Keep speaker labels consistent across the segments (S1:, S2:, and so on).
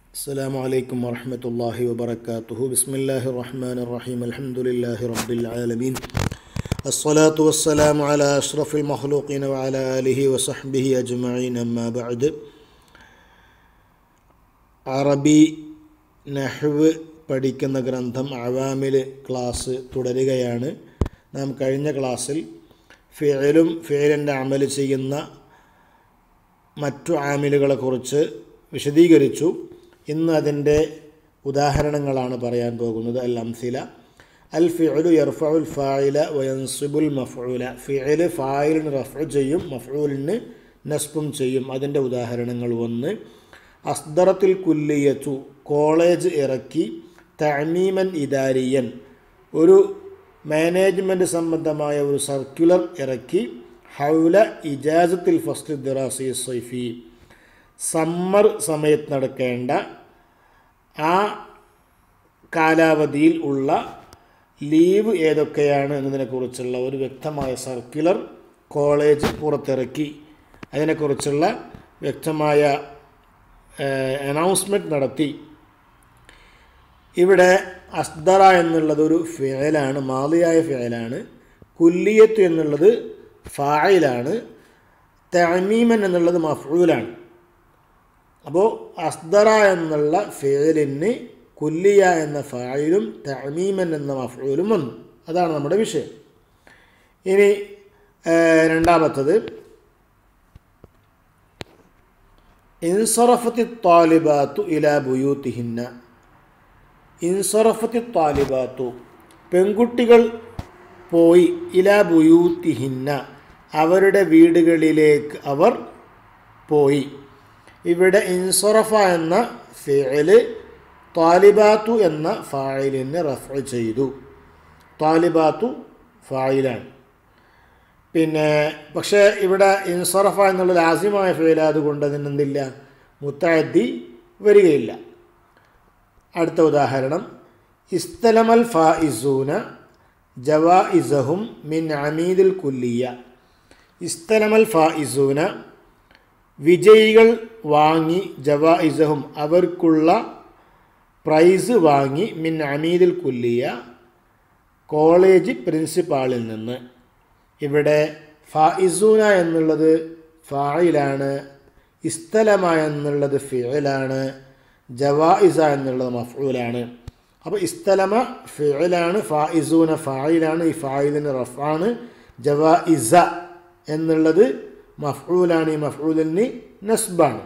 S1: السلام عليكم ورحمة الله وبركاته بسم الله الرحمن الرحيم الحمد لله رب العالمين الصلاة والسلام على أشرف المخلوقين وعلى آله وصحبه أجمعين أما بعد അറബി നഹ്വ് പഠിക്കുന്ന ഗ്രന്ഥം അവാമിൽ ക്ലാസ് തുടരുകയാണ് നാം കഴിഞ്ഞ ക്ലാസ്സിൽ ഫിയലും ഫിയലിൻ്റെ അമൽ ചെയ്യുന്ന മറ്റു ആമിലുകളെക്കുറിച്ച് വിശദീകരിച്ചു ഇന്ന് അതിൻ്റെ ഉദാഹരണങ്ങളാണ് പറയാൻ പോകുന്നത് അൽ അംസില അൽ ഫിഅലു യർഫഉൽ ഫായില വയൻസിബുൽ മഫ്ഊല ഫിഅല് ഫായിലിന് റഫ്ഉ ചെയ്യും മഫ്ഊലിന് നസ്ബും ചെയ്യും അതിൻ്റെ ഉദാഹരണങ്ങൾ ഒന്ന് അസ്ദറത്തിൽ കുല്ലിയത്തു കോളേജ് ഇറക്കി തമീമൻ ഇദാരിയൻ ഒരു മാനേജ്മെൻറ്റ് സംബന്ധമായ ഒരു സർക്കുലർ ഇറക്കി ഹൗല ഇജാസത്തിൽ ഫസ്റ്റ് ദിറാസി സൈഫി സമ്മർ സമയത്ത് നടക്കേണ്ട ആ കാലാവധിയിൽ ഉള്ള ലീവ് ഏതൊക്കെയാണ് എന്നതിനെക്കുറിച്ചുള്ള ഒരു വ്യക്തമായ സർക്കുലർ കോളേജ് പുറത്തിറക്കി അതിനെക്കുറിച്ചുള്ള വ്യക്തമായ അനൗൺസ്മെൻറ്റ് നടത്തി ഇവിടെ അസ്ദറ എന്നുള്ളത് ഒരു ഫിയലാണ് മാതിയായ ഫിയലാണ് കുല്ലിയത്ത് എന്നുള്ളത് ഫായിലാണ് തമീമൻ എന്നുള്ളത് മഫൂലാണ് അപ്പോൾ അസ്ദറ എന്നുള്ള ഫേലിന് കുല്ലിയ എന്ന ഫായിലും തമീമൻ എന്ന മഫൂലും വന്നു അതാണ് നമ്മുടെ വിഷയം ഇനി രണ്ടാമത്തത് ഇൻസറഫത്തി താലിബാത്തു ഇലാ ബുയൂത്തിഹിന്ന ഇൻസറഫത്തി താലിബാത്തു പെൺകുട്ടികൾ പോയി ഇലാ ബുയൂത്തിഹിന്ന അവരുടെ വീടുകളിലേക്ക് അവർ പോയി ഇവിടെ ഇൻസറഫ എന്ന ഫിഅല് താലിബാത്തു എന്ന ഫായിലിനെ റഫ് ചെയ്തു താലിബാത്തു ഫായിലാണ് പിന്നെ പക്ഷേ ഇവിടെ ഇൻസറഫ എന്നുള്ള ലാസിമായ ഫിയലായതുകൊണ്ട് അതിനെന്തില്ല മുത്തഅദ്ദി വരികയില്ല അടുത്ത ഉദാഹരണം ഇസ്തലമൽ ഫായിസൂന ജവാഇസഹും മിൻ അമീദുൽ കുല്ലിയ ഇസ്തലമൽ ഫായിസൂന വിജയികൾ വാങ്ങി ജവാഇസഹും അവർക്കുള്ള പ്രൈസ് വാങ്ങി മിൻ അമീദുൽ കുല്ലിയ കോളേജ് പ്രിൻസിപ്പാളിൽ നിന്ന് ഇവിടെ ഫായിസൂന എന്നുള്ളത് ഫായിലാണ് ഇസ്തലമ എന്നുള്ളത് ഫിയലാണ് ജവായിസ എന്നുള്ളത് മഫൂലാണ് അപ്പോൾ ഇസ്തലമ ഫിയലാണ് ഫായിസൂന ഫായിലാണ് ഈ ഫായിലിന് റഫാണ് ജവായിസ എന്നുള്ളത് മഫൂലാണ് ഈ മഫൂലിന് നസ്ബാണ്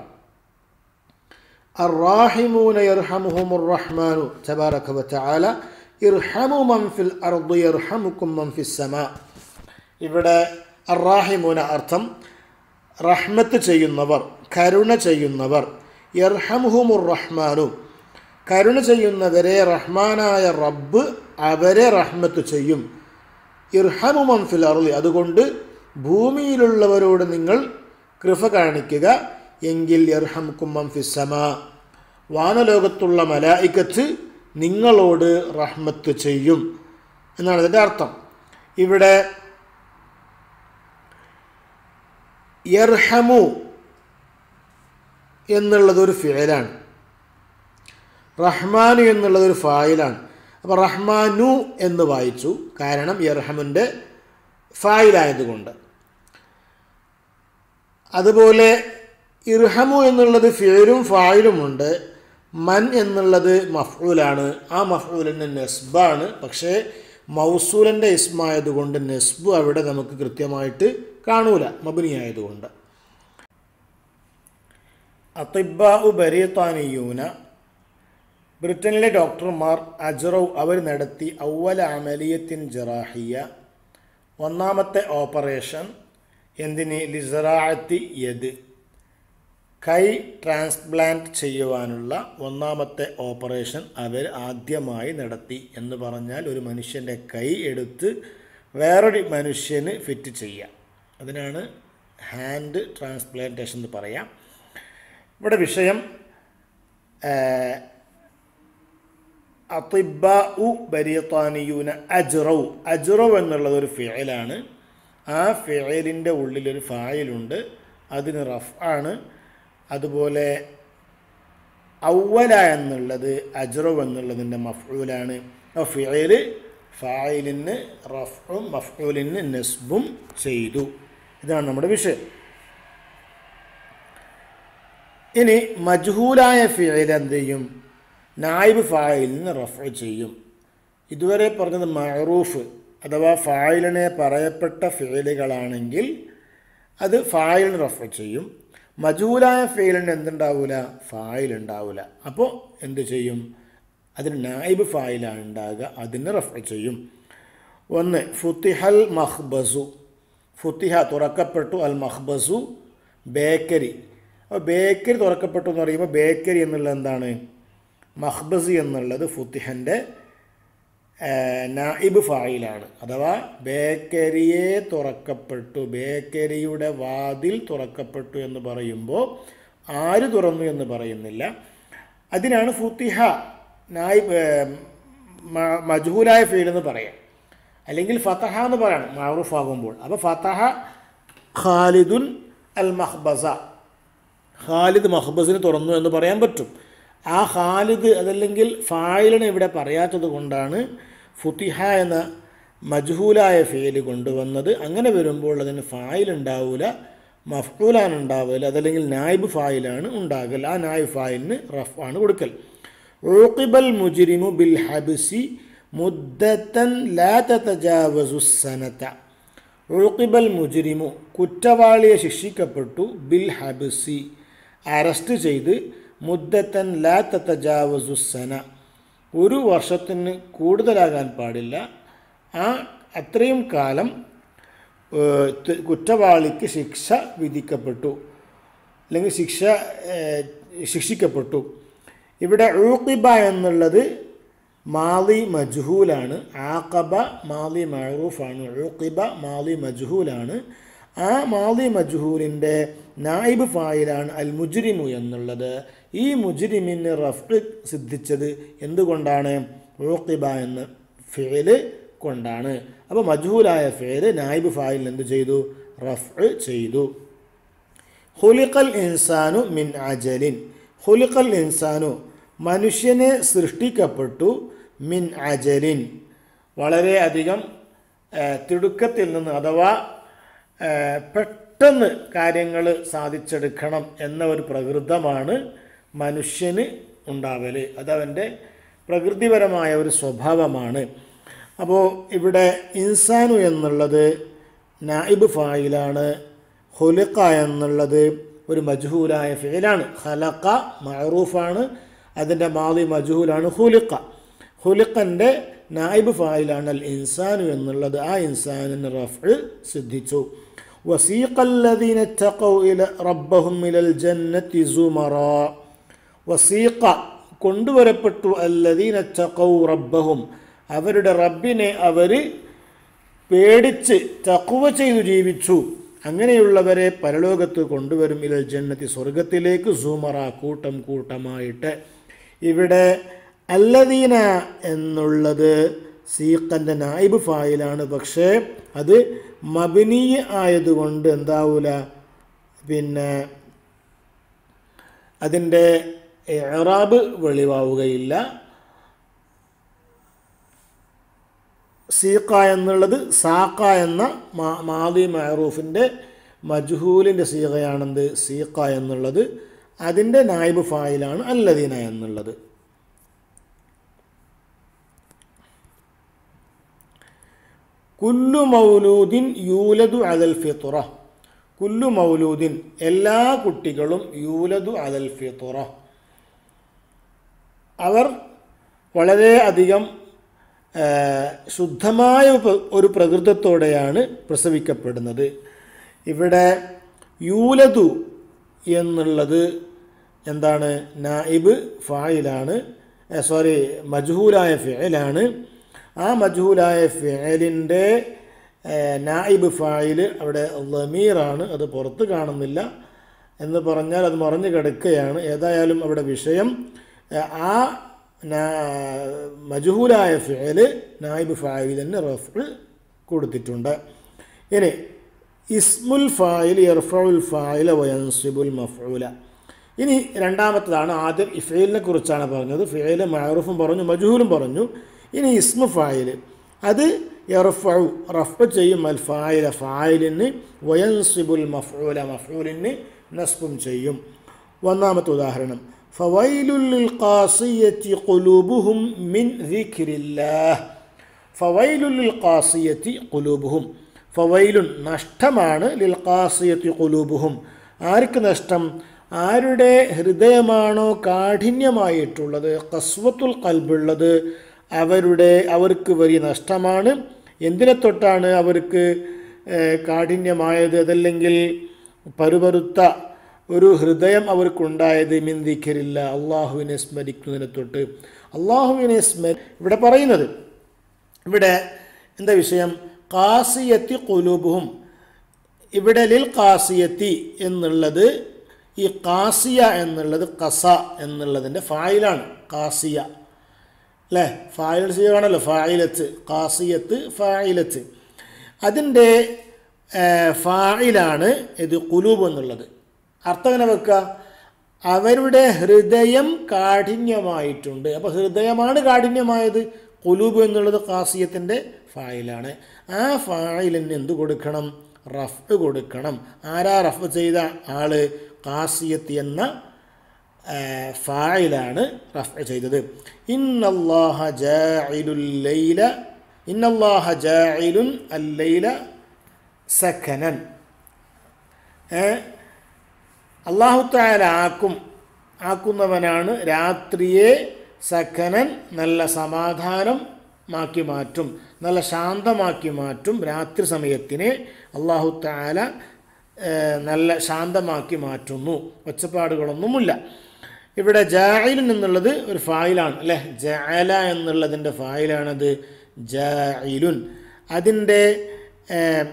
S1: الراحمون يرحمهم الرحمن تبارك وتعالى ഇർഹമു മൻ ഫിൽ അർദ് യർഹമുക്കും മൻ ഫിസ് സമാ ഇവിടെ അറാഹിമൂന അർത്ഥം റഹ്മത്ത് ചെയ്യുന്നവർ കരുണ ചെയ്യുന്നവർ യർഹമുഹുമുർ റഹ്മാനു കരുണ ചെയ്യുന്നവരെ റഹ്മാനായ റബ്ബ് അവരെ റഹ്മത്ത് ചെയ്യും ഇർഹമു മൻ ഫിൽ അർദ് അതുകൊണ്ട് ഭൂമിയിലുള്ളവരോട് നിങ്ങൾ കൃപ കാണിക്കുക എങ്കിൽ യർഹമുക്കും മൻ ഫിസ് സമാ വാനലോകത്തുള്ള മലായിക്കത്ത് നിങ്ങളോട് റഹ്മത്ത് ചെയ്യും എന്നാണ് ഇതിൻ്റെ അർത്ഥം ഇവിടെ യർഹമു എന്നുള്ളതൊരു ഫിയലാണ് റഹ്മാനു എന്നുള്ളതൊരു ഫായിലാണ് അപ്പോൾ റഹ്മാനു എന്ന് വായിച്ചു കാരണം യർഹമിൻ്റെ ഫായിലായതുകൊണ്ട് അതുപോലെ ഇർഹമു എന്നുള്ളത് ഫിയലും ഫായിലുമുണ്ട് മൻ എന്നുള്ളത് മഫ്ഊലാണ് ആ മഫ്ഊലിന് നെസ്ബാണ് പക്ഷേ മൗസൂലൻ്റെ ഇസ്മായതുകൊണ്ട് നെസ്ബ് അവിടെ നമുക്ക് കൃത്യമായിട്ട് കാണൂല മബിനിയായതുകൊണ്ട് അതിബാഉ ബരീത്താനിയൂന ബ്രിട്ടനിലെ ഡോക്ടർമാർ അജറവ് അവർ നടത്തി ഔവല അമലിയത്തിൻ ജറാഹിയ ഒന്നാമത്തെ ഓപ്പറേഷൻ എന്തിന് ലിസറാഅത്തി യദ് കൈ ട്രാൻസ്പ്ലാന്റ് ചെയ്യുവാനുള്ള ഒന്നാമത്തെ ഓപ്പറേഷൻ അവർ ആദ്യമായി നടത്തി എന്ന് പറഞ്ഞാൽ ഒരു മനുഷ്യൻ്റെ കൈ എടുത്ത് വേറൊരു മനുഷ്യന് ഫിറ്റ് ചെയ്യുക അതിനാണ് ഹാൻഡ് ട്രാൻസ്പ്ലാന്റേഷൻ എന്ന് പറയാം ഇവിടെ വിഷയം അതിബ ഉ ബരിയത്താനിയൂന അജ്റൗ അജ്റൗ എന്നുള്ളത് ഒരു ഫിയലാണ് ആ ഫിയലിൻ്റെ ഉള്ളിലൊരു ഫായിലുണ്ട് അതിന് റഫ് ആണ് അതുപോലെ ഔവല എന്നുള്ളത് അജ്റു എന്നുള്ളതിൻ്റെ മഫ്ഊലാണ് അപ്പോൾ ഫിയല് ഫായിലിന് റഫും മഫ്ഊലിന് നസ്ബും ചെയ്തു ഇതാണ് നമ്മുടെ വിഷയം ഇനി മജ്ഹൂലായ ഫിയൽ എന്ത് ചെയ്യും നായിബ് ഫായിലിന് റഫ് ചെയ്യും ഇതുവരെ പറഞ്ഞത് മഅറൂഫ് അഥവാ ഫായിലിനെ പറയപ്പെട്ട ഫിയലുകളാണെങ്കിൽ അത് ഫായിലിന് റഫ് ചെയ്യും മജൂലായ ഫെയിലിന് എന്തുണ്ടാവില്ല ഫായിൽ ഉണ്ടാവില്ല അപ്പോൾ എന്ത് ചെയ്യും അതിന് നായിബ് ഫായിലാണ് ഉണ്ടാകുക അതിന് റഫ് ചെയ്യും ഒന്ന് ഫുത്തിഹൽ മഹ്ബസു ഫുത്തിഹ തുറക്കപ്പെട്ടു അൽ മഹ്ബസു ബേക്കരി അപ്പോൾ ബേക്കരി തുറക്കപ്പെട്ടു എന്ന് പറയുമ്പോൾ ബേക്കരി എന്നുള്ളത് എന്താണ് മഹ്ബസ് എന്നുള്ളത് ഫുത്തിഹൻ്റെ നായിബ് ഫായിലാണ് അഥവാ ബേക്കരിയെ തുറക്കപ്പെട്ടു ബേക്കരിയുടെ വാതിൽ തുറക്കപ്പെട്ടു എന്ന് പറയുമ്പോൾ ആര് തുറന്നു എന്ന് പറയുന്നില്ല അതിനാണ് ഫുത്തിഹ നായിബ് മജ്ഹൂലായ ഫീൽ എന്ന് പറയാം അല്ലെങ്കിൽ ഫതഹ എന്ന് പറയണം മാറൂഫ് ആകുമ്പോൾ അപ്പോൾ ഫതഹ ഖാലിദുൻ അൽ മഹ്ബസ ഖാലിദ് മഹ്ബസിന് തുറന്നു എന്ന് പറയാൻ പറ്റും ആ ഖാലിദ് അതല്ലെങ്കിൽ ഫായിലിനെ ഇവിടെ പറയാത്തത് കൊണ്ടാണ് ഫുത്തിഹ എന്ന മജ്ഹൂലായ ഫേല് കൊണ്ടുവന്നത് അങ്ങനെ വരുമ്പോൾ അതിന് ഫായിൽ ഉണ്ടാവില്ല മഫ്കൂലാണ് ഉണ്ടാവില്ല അതല്ലെങ്കിൽ നായിബ് ഫായിലാണ് ഉണ്ടാകൽ ആ നായിബ് ഫായിലിന് റഫ് ആണ് കൊടുക്കൽ ഉഖിബൽ മുജിരിമു ബിൽ ഹബ്സി മുദ്ദത്തൻ ലാ തതജാവസു സനത ഉഖിബൽ മുജിരിമു കുറ്റവാളിയെ ശിക്ഷിക്കപ്പെട്ടു ബിൽ ഹബ്സി അറസ്റ്റ് ചെയ്ത് മുദ്ദത്തൻ ലാ തതജാവസു സന ഒരു വർഷത്തിന് കൂടുതലാകാൻ പാടില്ല ആ അത്രയും കാലം ഏഹ്, ത- കുറ്റവാളിക്ക് ശിക്ഷ വിധിക്കപ്പെട്ടു അല്ലെങ്കിൽ ശിക്ഷ ഏഹ്, ശിക്ഷിക്കപ്പെട്ടു ഇവിടെ ഊക്കിബ എന്നുള്ളത് മാലി മജ്ഹൂലാണ് ആക്കബ മാലി മഅറൂഫാണ് ഊക്കിബ മാലി മജ്ഹൂലാണ് ആ മാലി മജ്ഹൂലിൻ്റെ നായിബ് ഫായിലാണ് അൽ മുജ്രിമു എന്നുള്ളത് ഈ മുജ്രിമിന് റഫ് സിദ്ധിച്ചത് എന്തുകൊണ്ടാണ് ഊക്കിബ എന്ന ഫേല് കൊണ്ടാണ് അപ്പോൾ മജ്ഹൂലായ ഫേല് നായിബ് ഫായിൽ എന്ത് ചെയ്തു റഫ് ചെയ്തു ഹുലിഖൽ ഇൻസാനു മിൻ അജലിൻ ഹുലിഖൽ ഇൻസാനു മനുഷ്യനെ സൃഷ്ടിക്കപ്പെട്ടു മിൻ അജലിൻ വളരെയധികം ആ, തിടുക്കത്തിൽ നിന്ന് അഥവാ ആ, പെട്ടെന്ന് കാര്യങ്ങൾ സാധിച്ചെടുക്കണം എന്ന ഒരു പ്രകൃതമാണ് മനുഷ്യന് ഉണ്ടാവൽ അതവൻ്റെ പ്രകൃതിപരമായ ഒരു സ്വഭാവമാണ് അപ്പോൾ ഇവിടെ ഇൻസാനു എന്നുള്ളത് നായിബ് ഫായിലാണ് ഹുലിക്ക എന്നുള്ളത് ഒരു മജ്ഹൂലായ ഫിലാണ് ഖലക്ക മഅറൂഫാണ് അതിൻ്റെ മാതി മജ്ഹൂലാണ് ഹുലിക്ക ഹുലിക്കൻ്റെ നായിബ് ഫായിലാണ് അൽ ഇൻസാനു എന്നുള്ളത് ആ ഇൻസാനിന് റഫ് സിദ്ധിച്ചു وسيق الذين اتقوا إلى ربهم إلى الجنة زمرا വസീഖ കൊണ്ടുവരപ്പെട്ടു അല്ലദീന ചക്കൗ റബ്ബഹും അവരുടെ റബ്ബിനെ അവർ പേടിച്ച് തക്കുവ ചെയ്തു ജീവിച്ചു അങ്ങനെയുള്ളവരെ പരലോകത്ത് കൊണ്ടുവരും ഇലൽ ജന്നത്തി സ്വർഗത്തിലേക്ക് സുമറ കൂട്ടം കൂട്ടമായിട്ട് ഇവിടെ അല്ലദീന എന്നുള്ളത് സീഖൻ്റെ നായിബ് ഫായിലാണ് പക്ഷേ അത് മബനീയ ആയതുകൊണ്ട് എന്താവൂല പിന്നെ അതിൻ്റെ എറാബ് വെളിവാവുകയില്ല സീക്ക എന്നുള്ളത് സാക്ക എന്ന മാ മാതി മഹറൂഫിൻ്റെ മജ്ഹൂലിൻ്റെ സീകയാണെന്ത് സീക്ക എന്നുള്ളത് അതിൻ്റെ നായിബ് ഫായിലാണ് അല്ലദീന എന്നുള്ളത് കുല്ലു മൗലൂദിൻ യൂലദു അലൽ ഫിത്തുറ കുല്ലു മൗലൂദിൻ എല്ലാ കുട്ടികളും യൂലദു അലൽ ഫിത്തുറ അവർ വളരെ അധികം ആ, ശുദ്ധമായ ഒരു- ഒരു പ്രകൃതത്തോടെയാണ് പ്രസവിക്കപ്പെടുന്നത് ഇവിടെ യൂലതു എന്നുള്ളത് എന്താണ് നായിബ് ഫായിലാണ് സോറി മജ്ഹൂലായ ഫിയലാണ് ആ മജ്ഹൂലായ ഫിയലിൻ്റെ നായിബ് ഫായിൽ അവിടെ ലമീറാണ് അത് പുറത്ത് കാണുന്നില്ല എന്ന് പറഞ്ഞാൽ അത് മറഞ്ഞു കിടക്കുകയാണ് ഏതായാലും അവിടെ വിഷയം ഏഹ്, ആ നാ- മജ്ഹൂലായ ഫിയല് നായിബ് ഫായിലിന് റഫ് കൊടുത്തിട്ടുണ്ട് ഇനി ഇസ്മുൽ ഫായിൽ ഇർഫുൽ ഫായില വയൻസിബുൽ മഫൂല ഇനി രണ്ടാമത്തതാണ് ആദ്യം ഇഫേലിനെ കുറിച്ചാണ് പറഞ്ഞത് ഫേല് മഅറൂഫും പറഞ്ഞു മജൂലും പറഞ്ഞു ഇനി ഇസ്മു ഫായിൽ അത് യർഫു റഫ് ചെയ്യും അൽ ഫായില ഫായിലിന് വയൻസിബുൽ മഫ്ഊല മഫ്ഊലിന് നസ്ബും ചെയ്യും ഒന്നാമത്തെ ഉദാഹരണം ഫവൈലുൽ ഖാസിയത്തി ഖുലൂബുഹും മിൻ ദിക്രില്ലാഹ് ഫവൈലുൽ ഖാസിയത്തി ഖുലൂബുഹും ഫവൈലുൻ നഷ്ടമാണ് ലിൽ ഖാസിയത്തി ഖുലൂബുഹും ആർക്ക് നഷ്ടം ആരുടെ ഹൃദയമാണോ കാഠിന്യമായിട്ടുള്ളത് കസ്വത്തുൽ കൽബുള്ളത് അവരുടെ അവർക്ക് വലിയ നഷ്ടമാണ് എന്തിനെ തൊട്ടാണ് അവർക്ക് ഏഹ്, കാഠിന്യമായത് അതല്ലെങ്കിൽ പരുപരുത്ത ഒരു ഹൃദയം അവർക്കുണ്ടായത് മിന്തിക്കരില്ല അള്ളാഹുവിനെ സ്മരിക്കുന്നതിനെ തൊട്ട് അള്ളാഹുവിനെ സ്മരി ഇവിടെ പറയുന്നത് ഇവിടെ എന്താ വിഷയം കാസിയത്തി കൊലൂബുഹും ഇവിടെ ലിൽ കാസിയത്തി എന്നുള്ളത് ഈ കാസിയ എന്നുള്ളത് കസ എന്നുള്ളതിൻ്റെ ഫായിലാണ് കാസിയ അല്ലേ ഫായിൽ ചെയ്യുകയാണല്ലോ ഫായിലത്ത് കാസിയത്ത് ഫായിലത്ത് അതിൻ്റെ ഫായിലാണ് ഇത് കുലൂബ് എന്നുള്ളത് അർത്ഥം എങ്ങനെ വെക്കുക അവരുടെ ഹൃദയം കാഠിന്യമായിട്ടുണ്ട് അപ്പോൾ ഹൃദയമാണ് കാഠിന്യമായത് കുലൂബ് എന്നുള്ളത് കാസിയത്തിൻ്റെ ഫായിലാണ് ആ ഫായിലിന് എന്ത് കൊടുക്കണം റഫ് കൊടുക്കണം ആരാ റഫ് ചെയ്ത ആള് കാസിയത്ത് എന്ന ആ, ഫായിലാണ് റഫ് ചെയ്തത് ഇന്നല്ലാഹ ജാഇലുൽ ലൈല ഇന്നല്ലാഹ ജാഇലുൻ അല്ലൈല സഖനൻ ഏ അള്ളാഹു താല ആക്കും ആക്കുന്നവനാണ് രാത്രിയെ സഖനൻ നല്ല സമാധാനം മാക്കി മാറ്റും നല്ല ശാന്തമാക്കി മാറ്റും രാത്രി സമയത്തിനെ അള്ളാഹു താല നല്ല ശാന്തമാക്കി മാറ്റുന്നു ഒച്ചപ്പാടുകളൊന്നുമില്ല ഇവിടെ ജായിലുൻ എന്നുള്ളത് ഒരു ഫായിലാണ് അല്ലേ ജാല എന്നുള്ളതിൻ്റെ ഫായിലാണത് ജായിലുൻ അതിൻ്റെ ഏഹ്,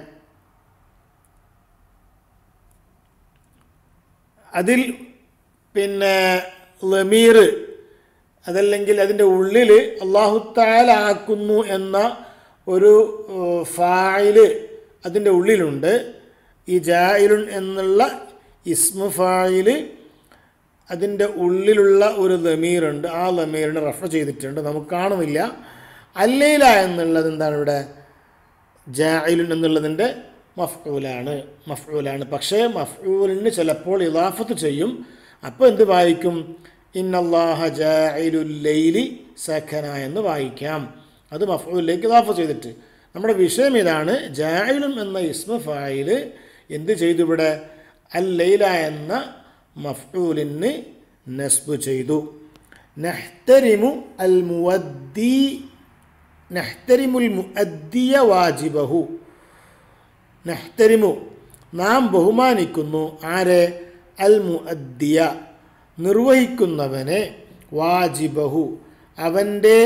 S1: അതിൽ പിന്നെ ലമീർ അതല്ലെങ്കിൽ അതിൻ്റെ ഉള്ളിൽ അള്ളാഹുത്താലാക്കുന്നു എന്ന ഒരു ഏഹ്, ഫായില് അതിൻ്റെ ഉള്ളിലുണ്ട് ഈ ജായിലുൻ എന്നുള്ള ഇസ്മു ഫായില് അതിൻ്റെ ഉള്ളിലുള്ള ഒരു ലമീറുണ്ട് ആ ലമീറിനെ റഫർ ചെയ്തിട്ടുണ്ട് നമുക്ക് കാണുന്നില്ല അല്ലയില എന്നുള്ളത് എന്താണ് ഇവിടെ ജായിലുൻ എന്നുള്ളതിൻ്റെ മഫ്ഊലാണ് മഫ്ഊലാണ് പക്ഷേ മഫ്ഊലിന് ചിലപ്പോൾ ഇലാഫത്ത് ചെയ്യും അപ്പോൾ എന്ത് വായിക്കും ഇന്നല്ലാഹ ജായിലുൽ ലൈലി സഖന എന്ന് വായിക്കാം അത് മഫ്ഊലിലേക്ക് ഇലാഫ ചെയ്തിട്ട് നമ്മുടെ വിഷയം ഇതാണ് ജായിലും എന്ന ഇസ്മ ഫായിൽ എന്ത് ചെയ്തു ഇവിടെ അൽ ലൈല എന്ന മഫ്ഊലിന് നസ്ബ് ചെയ്തു നഹ്തരിമു അൽ മുവദ്ദി നഹ്തരിമുൽ മുഅദ്ദിയ വാജിബഹു നഹ്തരിമു നാം ബഹുമാനിക്കുന്നു ആരെ അൽ മുഅദ്ദിയ നിർവഹിക്കുന്നവനെ വാജിബഹു അവൻ്റെ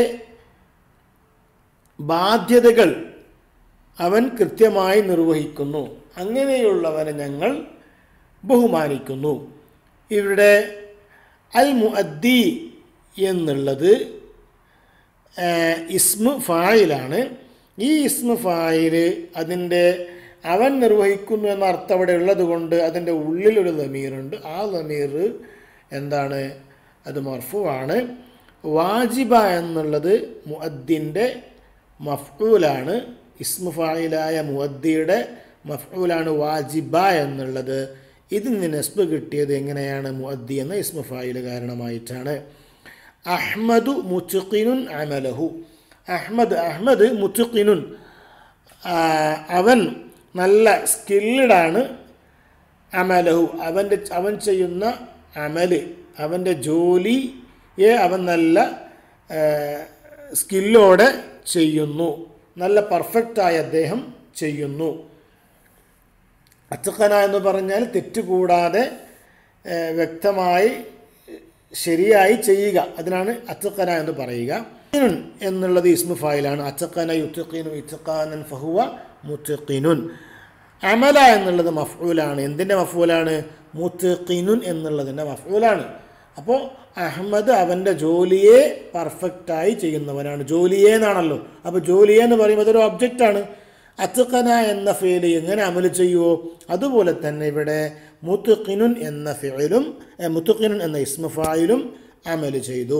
S1: ബാധ്യതകൾ അവൻ കൃത്യമായി നിർവഹിക്കുന്നു അങ്ങനെയുള്ളവനെ ഞങ്ങൾ ബഹുമാനിക്കുന്നു ഇവിടെ അൽ മുഅദ്ദി എന്നുള്ളത് ഏഹ്, ഇസ്മു ഫായിലാണ് ഈ ഇസ്മു ഫായിൽ അതിൻ്റെ അവൻ നിർവഹിക്കുന്നു എന്ന അർത്ഥം അവിടെ ഉള്ളത് കൊണ്ട് അതിൻ്റെ ഉള്ളിലൊരു ലമീറുണ്ട് ആ ലമീർ എന്താണ് അത് മർഫു ആണ് വാജിബ എന്നുള്ളത് മുഅദ്ദിൻ്റെ മഫ്ഊലാണ് ഇസ്മു ഫായിലായ മുഅദ്ദിയുടെ മഫ്ഊലാണ് വാജിബ എന്നുള്ളത് ഇതിന് നെസ്ബ് കിട്ടിയത് എങ്ങനെയാണ് മുഅദ്ദി എന്ന ഇസ്മു ഫായിൽ കാരണമായിട്ടാണ് അഹ്മദു മുത്തുഖിനുൻ അമലഹു അഹ്മദ് അഹ്മദ് മുത്തുഖിനുൻ ആ, അവൻ നല്ല സ്കില്ലഡാണ് അമലഹു അവൻ്റെ അവൻ ചെയ്യുന്ന അമല് അവൻ്റെ ജോലിയെ അവൻ നല്ല ആ, സ്കില്ലോടെ ചെയ്യുന്നു നല്ല പെർഫെക്റ്റായി അദ്ദേഹം ചെയ്യുന്നു അച്ചക്കന എന്ന് പറഞ്ഞാൽ തെറ്റുകൂടാതെ ഏ, വ്യക്തമായി ശരിയായി ചെയ്യുക അതിനാണ് അച്ചക്കന എന്ന് പറയുക മുത്തഖിനുൻ എന്നുള്ളത് ഇസ്മു ഫായിലാണ് അച്ചക്കന യുത്തഖിനു ഇത്തഖാനൻ ഫഹുവ മുത്തഖിനുൻ അമല എന്നുള്ളത് മഫ്ഊലാണ് എന്തിൻ്റെ മഫ്ഊലാണ് മുത്തഖിനുൻ എന്നുള്ളതിൻ്റെ മഫ്ഊലാണ് അപ്പോൾ അഹമ്മദ് അവൻ്റെ ജോലിയെ പെർഫെക്റ്റായി ചെയ്യുന്നവനാണ് ജോലിയെ എന്നാണല്ലോ അപ്പോൾ ജോലിയെ എന്ന് പറയുമ്പോൾ അതൊരു ഒബ്ജക്റ്റാണ് അത്തഖന എന്ന ഫേല് എങ്ങനെ അമല് ചെയ്യുമോ അതുപോലെ തന്നെ ഇവിടെ മുത്തുഖിനുൻ എന്ന ഫിഅലും ഏ, മുത്തുഖിനുൻ എന്ന ഇസ്മ ഫായിലും അമൽ ചെയ്തു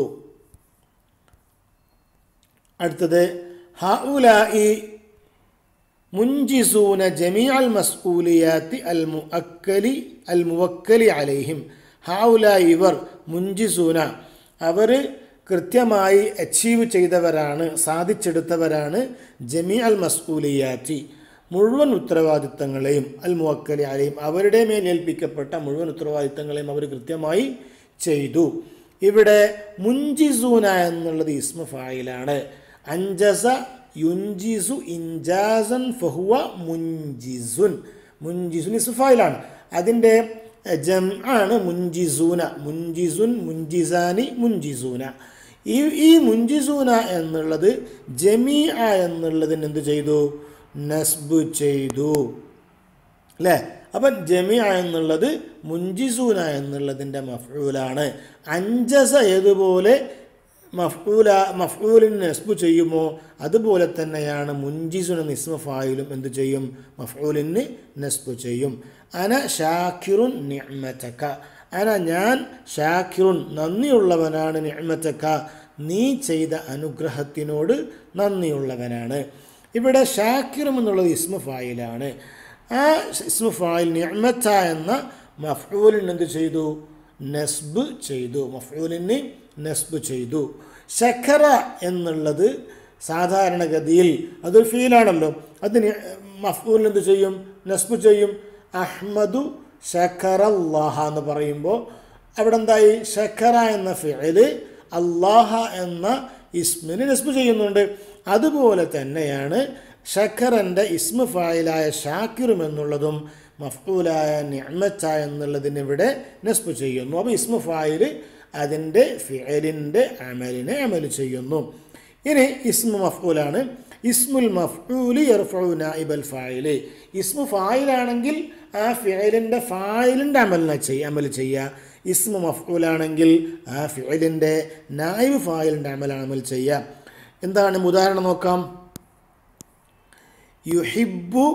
S1: അടുത്തത് ഹഉലായി മുൻജിസൂന ജമീ അൽ മസ്ഊലിയാത്തി അൽ മുഅക്കലി അൽ മുവക്കലി അലൈഹിം ഹൗല ഇവർ മുൻജിസൂന അവർ കൃത്യമായി അച്ചീവ് ചെയ്തവരാണ് സാധിച്ചെടുത്തവരാണ് ജമീ അൽ മസ്ഊലിയാത്തി മുഴുവൻ ഉത്തരവാദിത്തങ്ങളെയും അൽ മുവക്കലി അലൈഹിം അവരുടെ മേൽ ഏൽപ്പിക്കപ്പെട്ട മുഴുവൻ ഉത്തരവാദിത്തങ്ങളെയും അവർ കൃത്യമായി ചെയ്തു ഇവിടെ മുൻജിസൂന എന്നുള്ളത് ഇസ്മ ഫായിലാണ് അഞ്ചസ യുൻജിസു ഇൻജാസൻ ഫഹുവ മുൻജിസുൻ മുൻജിസുൻ ഇസ്ഫായിലാണ് അതിൻ്റെ ജം ആണ് മുൻജിസൂന മുൻജിസുൻ മുൻജിസാനി മുൻജിസൂന ഈ ഈ മുൻജിസൂന എന്നുള്ളത് ജമീ എന്നുള്ളതിന് എന്ത് ചെയ്തു നസ്ബ് ചെയ്തു അല്ലേ അപ്പം ജമിയ എന്നുള്ളത് മുൻജിസൂന എന്നുള്ളതിൻ്റെ മഫ്ഊലാണ് അഞ്ചസ ഏതുപോലെ മഫ്ഊല മഫ്ഊലിന് നസ്ബ് ചെയ്യുമോ അതുപോലെ തന്നെയാണ് മുൻജിസുന നിസ്മ ഫായിലും എന്ത് ചെയ്യും മഫ്ഊലിന് നസ്ബ് ചെയ്യും അന ഷാക്കിറുൻ നിഅ്മതക അന ഞാൻ ഷാക്കിറുൻ നന്ദിയുള്ളവനാണ് നിഅ്മതക നീ ചെയ്ത അനുഗ്രഹത്തിനോട് നന്ദിയുള്ളവനാണ് ഇവിടെ ഷാക്കിറും എന്നുള്ളത് ഇസ്മ ഫായിലാണ് ആ ഇസ്മ ഫായിൽ നിഅ്മത എന്ന മഫ്ഊലിന് എന്ത് ചെയ്തു നസ്ബ് ചെയ്തു മഫ്ഊലിന് നസ്ബ് ചെയ്തു ശഖറ എന്നുള്ളത് സാധാരണഗതിയിൽ അതൊരു ഫീലാണല്ലോ അതിന് മഫ്ഊലിന് എന്ത് ചെയ്യും നസ്ബ് ചെയ്യും അഹ്മദു ശഖറ അള്ളാഹ എന്ന് പറയുമ്പോൾ അവിടെ എന്തായി ശഖറ എന്ന ഫിഅല് അള്ളാഹ എന്ന ഇസ്മിന് നസ്ബ് ചെയ്യുന്നുണ്ട് അതുപോലെ തന്നെയാണ് ഷക്കറിൻ്റെ ഇസ്മ ഫായിലായ ഷാക്കിറും എന്നുള്ളതും മഫ്ഊലായ നിഅ്മത്ത എന്നുള്ളതിന് ഇവിടെ നസ്ബ് ചെയ്യുന്നു അപ്പോൾ ഇസ്മ ഫായിൽ അതിൻ്റെ ഫിഅലിൻ്റെ അമലിനെ അമൽ ചെയ്യുന്നു ഇനി ഇസ്മു മഫ്ഊലാണ് ഇസ്മുൽ മഫ്ഊലി യർഫഉ നായിബൽ ഫായില് ഇസ്മു ഫായിലാണെങ്കിൽ ആ ഫിഅലിൻ്റെ ഫായിലിൻ്റെ അമലിനെ ചെയ്യുക അമൽ ചെയ്യുക ഇസ്മു മഫ്ഊലാണെങ്കിൽ ആ ഫിഅലിൻ്റെ നായിബ് ഫായിലിൻ്റെ അമലാണ് അമൽ ചെയ്യുക എന്താണ് ഉദാഹരണം നോക്കാം യുഹിബു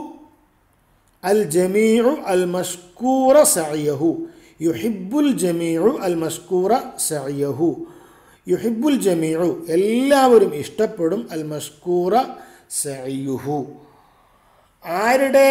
S1: അൽ ജമീഉ അൽ മഷ്കൂറ സഅയഹു യുഹിബുൽ ജമീഉ അൽ മഷ്കൂറ സഅയഹു യുഹിബുൽ ജമീഉ എല്ലാവരും ഇഷ്ടപ്പെടും അൽ മഷ്കൂറ സഅയുഹു ആരുടെ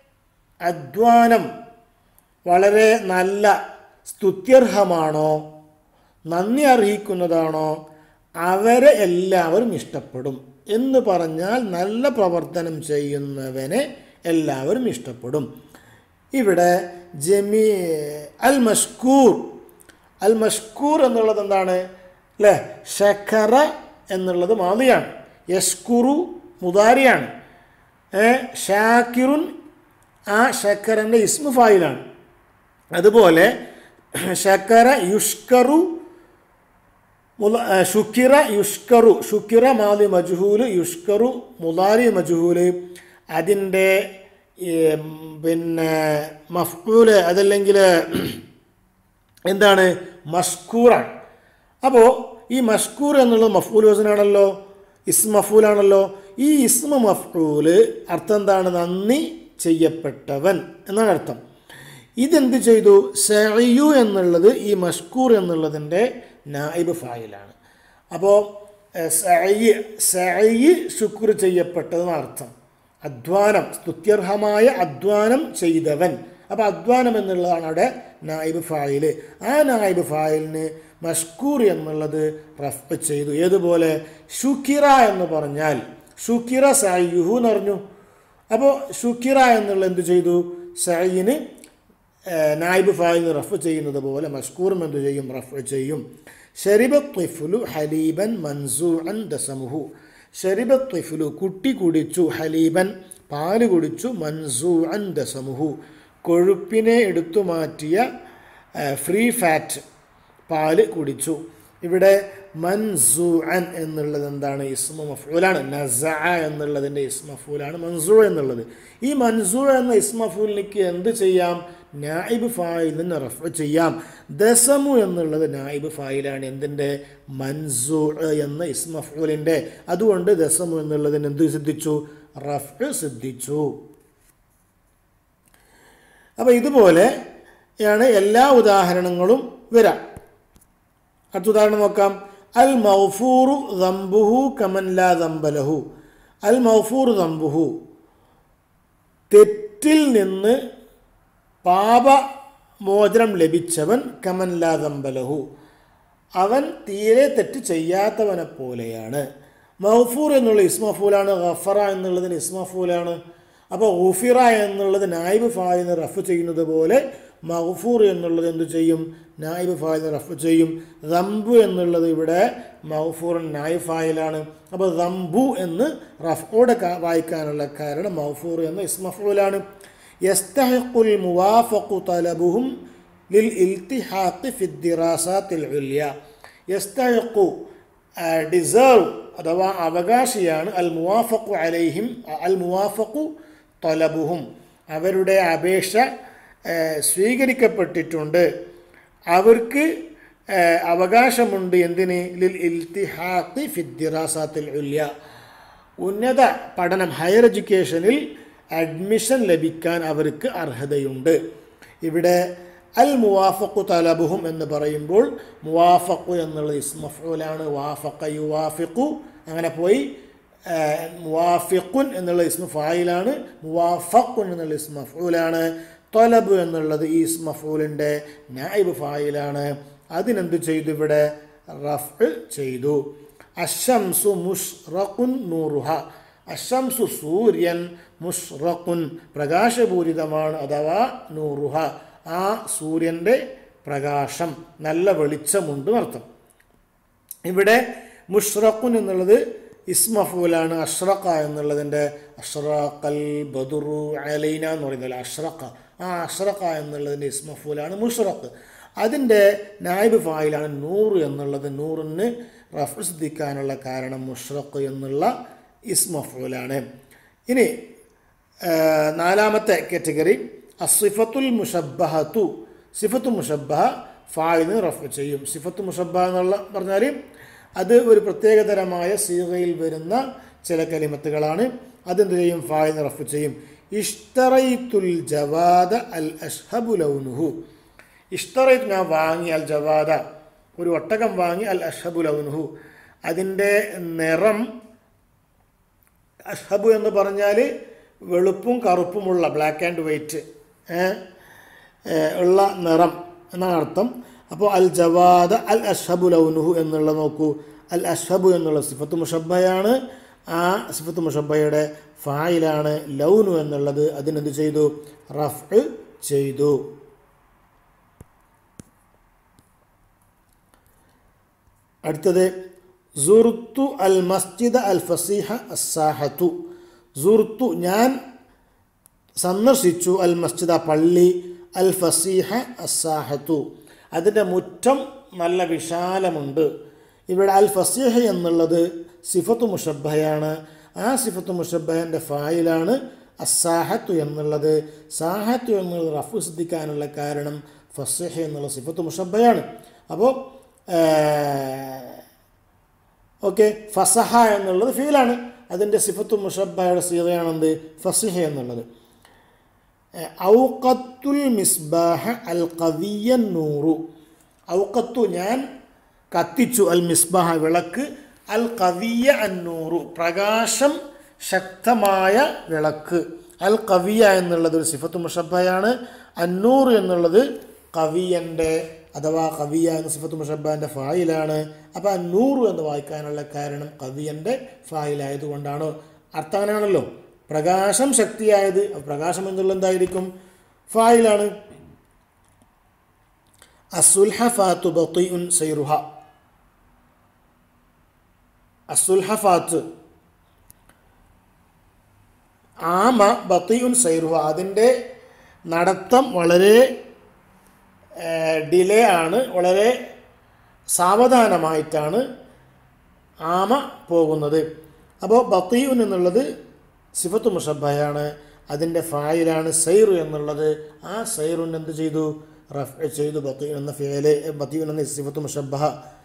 S1: അധ്വാനം വളരെ നല്ല സ്തുത്യർഹമാണോ നന്ദി അർഹിക്കുന്നതാണോ അവരെ എല്ലാവരും ഇഷ്ടപ്പെടും എന്ന് പറഞ്ഞാൽ നല്ല പ്രവർത്തനം ചെയ്യുന്നവനെ എല്ലാവരും ഇഷ്ടപ്പെടും ഇവിടെ ജമീ അൽ മഷ്കൂർ അൽ മഷ്കൂർ എന്നുള്ളത് എന്താണ് അല്ലേ ഷഖറ എന്നുള്ളത് മാതിയാണ് യഷ്കുറു മുതാരിയാണ് ഏ, ഷാക്കിറുൻ ആ ഷക്കറിൻ്റെ ഇസ്മു ഫായിലാണ് അതുപോലെ ഷക്കറ യുഷ്കറു മുല- ആ, ഷുക്കിറ യുഷ്കറു ഷുക്കിറ മാലി മജ്ഹൂല് യുഷ്കറു മുലാരി മജ്ഹൂല് അതിൻ്റെ ഈ, പിന്നെ മഫ്കൂല് അതല്ലെങ്കിൽ എന്താണ് മഷ്കൂറാണ് അപ്പോൾ ഈ മഷ്കൂർ എന്നുള്ളത് മഫ്കൂൽ വസനാണല്ലോ ഇസ്മ മഫൂലാണല്ലോ ഈ ഇസ്മ മഫ്കൂല് അർത്ഥം എന്താണ് നന്ദി ചെയ്യപ്പെട്ടവൻ എന്നാണ് അർത്ഥം ഇതെന്ത് ചെയ്തു സഅയു എന്നുള്ളത് ഈ മഷ്കൂർ എന്നുള്ളതിൻ്റെ നായിബ് ഫായിലാണ് അപ്പോൾ സഅയ് സഅയ് ശുക്ർ ചെയ്യപ്പെട്ടതെന്ന് അർത്ഥം അധ്വാനം സ്തുത്യർഹമായ അധ്വാനം ചെയ്തവൻ അപ്പോൾ അധ്വാനം എന്നുള്ളതാണ് അവിടെ നായിബ് ഫായില് ആ നായിബ് ഫായിലിന് മഷ്കൂർ എന്നുള്ളത് റഫ് ചെയ്തു ഏതുപോലെ ഷുക്കിറ എന്ന് പറഞ്ഞാൽ ഷുക്കിറ സയ്യുഹു എന്ന് പറഞ്ഞു അപ്പോൾ ഷുക്കിറ എന്നുള്ള എന്ത് ചെയ്തു സയ്യിന് നായിബ് ഫായിന് റഫ് ചെയ്യുന്നത് പോലെ മഷ്കൂറും എന്ത് ചെയ്യും റഫ് ചെയ്യും ഷരിബ ത്വിഫുലു ഹലീബൻ മൻസൂഅൻ ദസമുഹു ഷരിബ ത്വിഫുലു കുട്ടി കുടിച്ചു ഹലീബൻ പാല് കുടിച്ചു മൻസൂഅൻ ദസമുഹു കൊഴുപ്പിനെ എടുത്തു മാറ്റിയ ഫ്രീ ഫാറ്റ് പാല് കുടിച്ചു ഇവിടെ മൻസൂഅൻ എന്നുള്ളത് എന്താണ് ഇസ്മ മഫൂലാണ് നസ എന്നുള്ളതിൻ്റെ ഇസ്മ മഫൂലാണ് മൻസൂ എന്നുള്ളത് ഈ മൻസൂ എന്ന ഇസ്മ മഫൂലിലേക്ക് എന്ത് ചെയ്യാം നായിബ് ഫായിൽ നിന്ന് റഫ് ചെയ്യാം ദസമു എന്നുള്ളത് നായിബ് ഫായിലാണ് എന്തിൻ്റെ മൻസൂ എന്ന ഇസ്മ മഫൂലിൻ്റെ അതുകൊണ്ട് ദസമു എന്നുള്ളതിന് എന്ത് സിദ്ധിച്ചു റഫ് സിദ്ധിച്ചു അപ്പോൾ ഇതുപോലെ ആണ് എല്ലാ ഉദാഹരണങ്ങളും വരാം അടുത്ത ഉദാഹരണം നോക്കാം അൽ മൗഫൂറു ദംബുഹു കമൻ ലാ ദംബലഹു അൽ മൗഫൂറു ദംബുഹു തെറ്റിൽ നിന്ന് പാപമോചനം ലഭിച്ചവൻ കമൻ ലാ ദംബലഹു അവൻ തീരെ തെറ്റ് ചെയ്യാത്തവനെ പോലെയാണ് മൗഫൂർ എന്നുള്ള ഇസ്മഫൂലാണ് ഗഫറ എന്നുള്ളതിന് ഇസ്മഫൂലാണ് അപ്പോൾ ഉഫിറ എന്നുള്ളത് നായിബ് ഫായിന്ന് റഫ് ചെയ്യുന്നത് പോലെ മഹഫൂർ എന്നുള്ളത് എന്തു ചെയ്യും നായിബ് ഫായിന്ന് റഫ് ചെയ്യും റംബു എന്നുള്ളത് ഇവിടെ മഹഫൂർ നായിബ് ഫായിലാണ് അപ്പോൾ റംബു എന്ന് റഫോടെ വായിക്കാനുള്ള കാരണം മഹഫൂർ എന്ന ഇസ്മഫൂലാണ് യസ്തഹിഖുൽ മുവാഫഖു തലബുഹും ലിൽ ഇൽത്തിഹാഖ് ഫി ദിറാസാത്തിൽ ഉല്യ യസ്തഹിഖു ഡിസേർവ് അഥവാ അവകാശിയാണ് അൽ മുവാഫഖു അലൈഹിം അൽ മുവാഫഖു തൊലബുഹും അവരുടെ അപേക്ഷ ഏഹ്, സ്വീകരിക്കപ്പെട്ടിട്ടുണ്ട് അവർക്ക് ഏഹ്, അവകാശമുണ്ട് എന്തിന് ലിൽ ഇൽത്തിഹാഖി ഫിദ്ദിറാസാത്തിൽ ഉല്യ ഉന്നത പഠനം ഹയർ എഡ്യൂക്കേഷനിൽ അഡ്മിഷൻ ലഭിക്കാൻ അവർക്ക് അർഹതയുണ്ട് ഇവിടെ അൽ മുവാഫഖു തലബുഹും എന്ന് പറയുമ്പോൾ മുവാഫഖു എന്നുള്ളത് ഇസ്മഫൂലാണ് വാഫഖ യുവാഫിഖു അങ്ങനെ പോയി ഏഹ്, മുവാഫിഖുൻ എന്നുള്ള ഇസ്മ ഫായിലാണ് മുവാഫഖുൻ എന്നുള്ള ഇസ്മ മഫൂലാണ് തൊലബ് എന്നുള്ളത് ഈ ഇസ്മ മഫൂലിൻ്റെ നായിബ് ഫായിലാണ് അതിനെന്ത് ചെയ്തു ഇവിടെ റഫ് ചെയ്തു അഷംസു മുഷ്റഖുൻ നൂറുഹ അഷംസു സൂര്യൻ മുഷ്റഖുൻ പ്രകാശപൂരിതമാണ് അഥവാ നൂറുഹ ആ സൂര്യൻ്റെ പ്രകാശം നല്ല വെളിച്ചമുണ്ട് എന്നർത്ഥം ഇവിടെ മുഷ്റഖുൻ എന്നുള്ളത് ഇസ്മഫൂലാണ് അഷ്റഖ എന്നുള്ളതിൻ്റെ അഷ്റഖൽ ബദുറു അലൈന എന്ന് പറയുന്നത് അഷ്റഖ ആ അഷ്റഖ എന്നുള്ളതിൻ്റെ ഇസ്മഫൂലാണ് മുഷ്റഖ് അതിൻ്റെ നായിബ് ഫായിലാണ് നൂറ് എന്നുള്ളത് നൂറിന് റഫ് സിദ്ധിക്കാനുള്ള കാരണം മുഷ്റഖ് എന്നുള്ള ഇസ്മഫൂലാണ് ഇനി ആ, നാലാമത്തെ കാറ്റഗറി അസിഫത്തുൽ മുഷബ്ബഹത്തു സിഫത്തു മുഷബ്ബഹ ഫായിന് റഫ് ചെയ്യും സിഫത്തു മുഷബ്ബഹ എന്നുള്ള പറഞ്ഞാൽ അത് ഒരു പ്രത്യേകതരമായ സീറയിൽ വരുന്ന ചില കലിമത്തുകളാണ് അതെന്ത് ചെയ്യും ഫായിന് റഫ് ചെയ്യും ഇഷ്തറൈത്തുൽ ജവാദ അൽ അഷ്ഹബു ലൗനുഹു ഇഷ്തറൈത്ത് ഞാൻ വാങ്ങി അൽ ജവാദ ഒരു ഒട്ടകം വാങ്ങി അൽ അഷ്ഹബു ലൗനുഹു അതിൻ്റെ നിറം അഷ്ഹബു എന്ന് പറഞ്ഞാൽ വെളുപ്പും കറുപ്പുമുള്ള ബ്ലാക്ക് ആൻഡ് വൈറ്റ് ഉള്ള നിറം എന്നാണ് അർത്ഥം അപ്പോൾ അൽ ജവാദ അൽ അഷ്ഹബു ലൗനുഹു എന്നുള്ള നോക്കൂ അൽ അഷ്ഹബു എന്നുള്ള സിഫത്ത് മുഷബ്ബയാണ് ആ സിഫത്ത് മുഷബ്ബയുടെ ഫായിലാണ് ലൗനു എന്നുള്ളത് അതിനെന്ത് ചെയ്തു റഫ് ചെയ്തു അടുത്തത് സുറുത്തു അൽ മസ്ജിദ് അൽ ഫസീഹ അസാഹത്തു സുറുത്തു ഞാൻ സന്ദർശിച്ചു അൽ മസ്ജിദ് ആ പള്ളി അൽ ഫസീഹ അസാഹത്തു അതിൻ്റെ മുറ്റം നല്ല വിശാലമുണ്ട് ഇവിടെ അൽ ഫസീഹ എന്നുള്ളത് സിഫത്ത് മുഷബ്ബയാണ് ആ സിഫത്ത് മുഷബ്ബഹൻ്റെ ഫായിലാണ് അസാഹത്തു എന്നുള്ളത് സാഹത്തു എന്നുള്ളത് റഫ് സിദ്ധിക്കാനുള്ള കാരണം ഫസീഹ എന്നുള്ള സിഫത്ത് മുഷബ്ബയാണ് അപ്പോൾ ഓക്കെ ഫസഹ എന്നുള്ളത് ഫീലാണ് അതിൻ്റെ സിഫത്തു മുഷബ്ബയുടെ സീതയാണെന്ത് ഫസിഹ എന്നുള്ളത് ഔക്കത്തുൽ മിസ്ബാഹ അൽ കവിയ നൂറു ഔക്കത്തു ഞാൻ കത്തിച്ചു അൽ മിസ്ബാഹ വിളക്ക് അൽ കവിയ അന്നൂറു പ്രകാശം ശക്തമായ വിളക്ക് അൽ കവിയ എന്നുള്ളത് ഒരു സിഫത്ത് മുഷബ്ബയാണ് അന്നൂർ എന്നുള്ളത് കവിയൻ്റെ അഥവാ കവിയ എന്ന സിഫത്ത് മുഷബ്ബാൻ്റെ ഫായിലാണ് അപ്പോൾ അന്നൂറ് എന്ന് വായിക്കാനുള്ള കാരണം കവിയൻ്റെ ഫായിലായതുകൊണ്ടാണ് അർത്ഥം അങ്ങനെയാണല്ലോ പ്രകാശം ശക്തിയായത് അപ്പോൾ പ്രകാശം എന്നുള്ള എന്തായിരിക്കും ഫായിലാണ് അസുൽഹഫാത്തു ബത്തിഉൻ സൈറുഹ അസുൽഹഫാത്ത് ആമ ബത്തിയുൻ സൈറുഹ അതിൻ്റെ നടത്തം വളരെ ഡിലേ ആണ് വളരെ സാവധാനമായിട്ടാണ് ആമ പോകുന്നത് അപ്പോൾ ബത്തിയുൻ എന്നുള്ളത് സിഫത്ത് മുഷബ്ബയാണ് അതിൻ്റെ ഫായിലാണ് സൈറു എന്നുള്ളത് ആ സൈറുൻ എന്ത് ചെയ്തു റഫ് ചെയ്തു ബത്തിയുൻ എന്ന ഫേല് ബത്തിയുൻ എന്ന സിഫത്ത് മുഷബ്ബഹ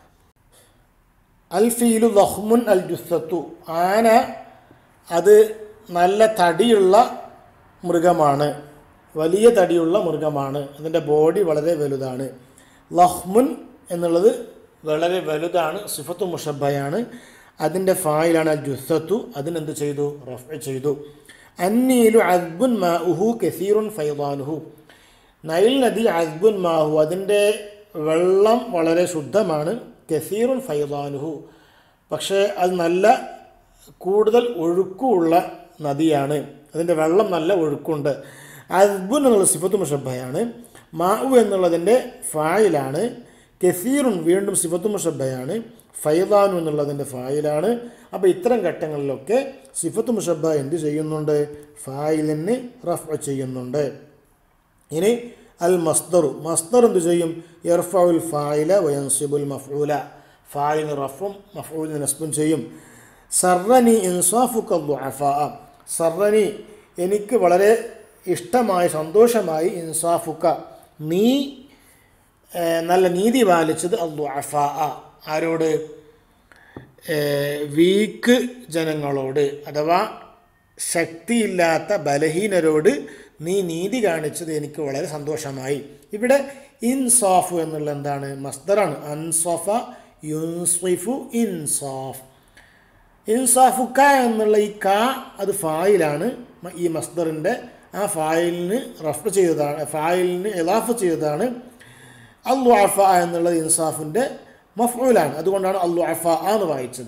S1: അൽ ഫീലു ലഹ്മുൻ അൽ ജുസ്സത്തു ആന അത് നല്ല തടിയുള്ള മൃഗമാണ് വലിയ തടിയുള്ള മൃഗമാണ് അതിൻ്റെ ബോഡി വളരെ വലുതാണ് ലഹ്മുൻ എന്നുള്ളത് വളരെ വലുതാണ് സിഫത്തു മുഷബയാണ് അതിൻ്റെ ഫായിലാണ് അൽ ജുസത്തു അതിനെന്ത് ചെയ്തു റഫ് ചെയ്തു അന്നീലു അദ്ബുൻ മാഉഹു കസീറുൻ ഫൈദാനുഹു നൈൽ നദി അദ്ബുൻ മാഹു അതിൻ്റെ വെള്ളം വളരെ ശുദ്ധമാണ് കസീറുൻ ഫൈദാനുഹു പക്ഷേ അത് നല്ല കൂടുതൽ ഒഴുക്കുള്ള നദിയാണ് അതിൻ്റെ വെള്ളം നല്ല ഒഴുക്കുണ്ട് അദ്ബുൻ എന്നുള്ള സിഫത്ത് മുഷബയാണ് മാവു എന്നുള്ളതിൻ്റെ ഫായിലാണ് കെസീറുൻ വീണ്ടും സിഫത്ത് മുഷബയാണ് ഫൈദാനു എന്നുള്ളതിൻ്റെ ഫായിലാണ് അപ്പോൾ ഇത്തരം ഘട്ടങ്ങളിലൊക്കെ സിഫത്ത് മുഷബ എന്ത് ചെയ്യുന്നുണ്ട് ഫായിലിന് റഫ് ചെയ്യുന്നുണ്ട് ഇനി അൽ മസ്ദറു മസ്ദർ എന്ത് ചെയ്യും ഇർഫഉൽ ഫായില വയൻസിബുൽ മഫ്ഊല ഫായിന് റഫും മഫ്ഊലിന് നസ്ബും ചെയ്യും സർറനി ഇൻസാഫുക ദുഅഫാ സർറനി എനിക്ക് വളരെ ഇഷ്ടമായി സന്തോഷമായി ഇൻസാഫുക നീ ഏഹ്, നല്ല നീതി പാലിച്ചത് അദ്ദുഅഫാ ആരോട് ഏഹ്, വീക്ക് ജനങ്ങളോട് അഥവാ ശക്തിയില്ലാത്ത ബലഹീനരോട് നീ നീതി കാണിച്ചത് എനിക്ക് വളരെ സന്തോഷമായി ഇവിടെ ഇൻസാഫ് എന്നുള്ള എന്താണ് മസ്ദറാണ് അൻസഫ യുൻസിഫു ഇൻസാഫ് ഇൻസാഫുക്ക എന്നുള്ള ഈ ക അത് ഫായിലാണ് മ- ഈ മസ്ദറിൻ്റെ ആ ഫായിലിന് റഫ് ചെയ്തതാണ് ഫായിലിന് ഇലാഫ് ചെയ്തതാണ് അള്ളു അഫ എന്നുള്ളത് ഇൻസാഫിൻ്റെ മഫ്ഊലാണ് അതുകൊണ്ടാണ് അള്ളു അഫ എന്ന് വായിച്ചത്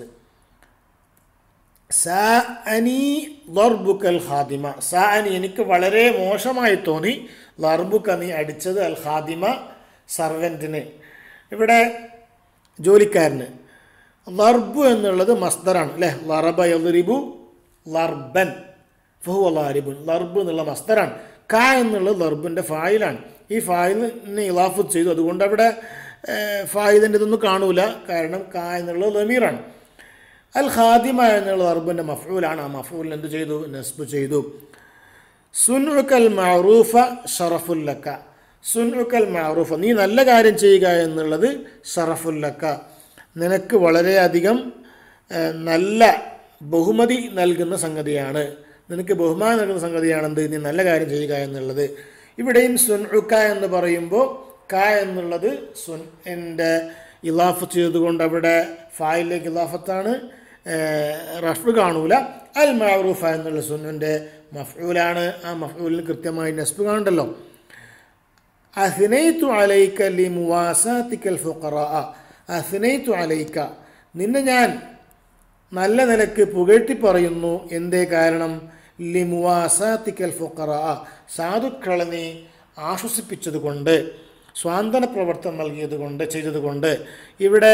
S1: സാ അനി ലർബുക്കൽ ഖാദിമ സാ അനി എനിക്ക് വളരെ മോശമായി തോന്നി ലർബുക്ക നീ അടിച്ചത് അൽ ഖാദിമ സർവൻറ്റിന് ഇവിടെ ജോലിക്കാരന് ലർബു എന്നുള്ളത് മസ്ദറാണ് അല്ലേ ലറബ യദ്രിബു ലർബൻ ഫഹു ലാരിബുൻ ലർബ് എന്നുള്ള മസ്ദറാണ് ക എന്നുള്ളത് ലർബിൻ്റെ ഫായിലാണ് ഈ ഫായിലിനെ ഇലാഫ് ചെയ്തു അതുകൊണ്ട് അവിടെ ഫായിലിൻ്റെ ഇതൊന്നും കാണൂല കാരണം ക എന്നുള്ളത് ലമീറാണ് അൽ ഖാദിമ എന്നുള്ള അർബിൻ്റെ മഫൂലാണ് ആ മഫൂലിന് എന്ത് ചെയ്തു നസ്ബ് ചെയ്തു സുനുക്കൽ മഅറൂഫ ഷറഫുല്ലക്ക സുനുക്കൽ മഅറൂഫ നീ നല്ല കാര്യം ചെയ്യുക എന്നുള്ളത് ഷറഫുല്ലക്ക നിനക്ക് വളരെയധികം ഏഹ്, നല്ല ബഹുമതി നൽകുന്ന സംഗതിയാണ് നിനക്ക് ബഹുമാനം നൽകുന്ന സംഗതിയാണെന്ത് നീ നല്ല കാര്യം ചെയ്യുക എന്നുള്ളത് ഇവിടെയും സുൻഉക്ക എന്ന് പറയുമ്പോൾ ക എന്നുള്ളത് സുൻ എൻ്റെ ഇലാഫ് ചെയ്തുകൊണ്ട് അവിടെ ഫായിലേക്ക് ഇലാഫത്താണ് റഫ് കാണൂല അൽ മഅറൂഫ എന്നുള്ള സുന്നിൻ്റെ മഫ്ഊലാണ് ആ മഫ്ഊലിന് കൃത്യമായി നസ്ബ് കാണണ്ടല്ലോ അഹ്നൈത്തു അലൈക്ക ലി മുവാസാത്തിക്കൽ ഫുഖറ അഹ്നൈത്തു അലൈക്ക നിന്നെ ഞാൻ നല്ല നിലക്ക് പുകഴ്ത്തി പറയുന്നു എന്തേ കാരണം ലി മുവാസാത്തിക്കൽ ഫുഖറ സാധുക്കളെ നീ ആശ്വസിപ്പിച്ചതുകൊണ്ട് സ്വാന്തന പ്രവർത്തനം നൽകിയതുകൊണ്ട് ചെയ്തതുകൊണ്ട് ഇവിടെ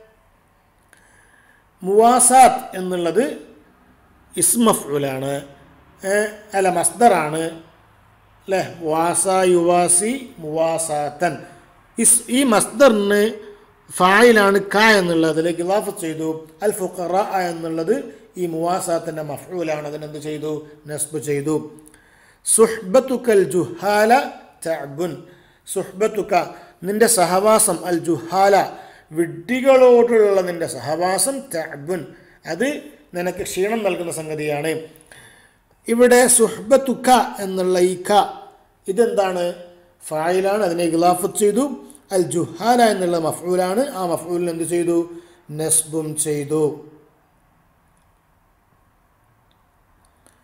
S1: മുവാസാത്ത് എന്നുള്ളത് ഇസ്മഫുലാണ് അല്ല മസ്ദറാണ് അല്ലേ വാസ യുവാസി മുവാസാത്തൻ ഇസ് ഈ മസ്ദറിന് ഫായിലാണ് ക എന്നുള്ളത് അതിലേക്ക് ഇലാഫ് ചെയ്തു അൽ ഫുഖറ എന്നുള്ളത് ഈ മുവാസാത്തിൻ്റെ മഫ്ഊലാണ് അതിനെന്ത് ചെയ്തു നസ്ബ് ചെയ്തു സുഹ്ബത്തുക്കൽ ജുഹാല തഅബുൻ സുഹ്ബത്തുക്ക നിന്റെ സഹവാസം അൽ ജുഹാല വിഡ്ഢികളോടുള്ള നിന്റെ സഹവാസം തഅബുൻ അത് നിനക്ക് ക്ഷീണം നൽകുന്ന സംഗതിയാണ് ഇവിടെ സുഹ്ബത്തുക്ക എന്നുള്ള ഈ ക ഇതെന്താണ് ഫായിലാണ് അതിനെ ഗിലാഫത്ത് ചെയ്തു അൽ ജുഹാല എന്നുള്ള മഫ്ഊലാണ് ആ മഫ്ഊലിന് എന്ത് ചെയ്തു നസ്ബും ചെയ്തു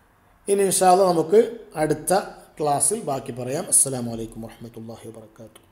S1: ഇനി ഇൻഷാല്ല നമുക്ക് അടുത്ത ക്ലാസ്സിൽ ബാക്കി പറയാം അസ്സാം വലൈക്കും വാഹമത്തല്ലാഹി വാത്തു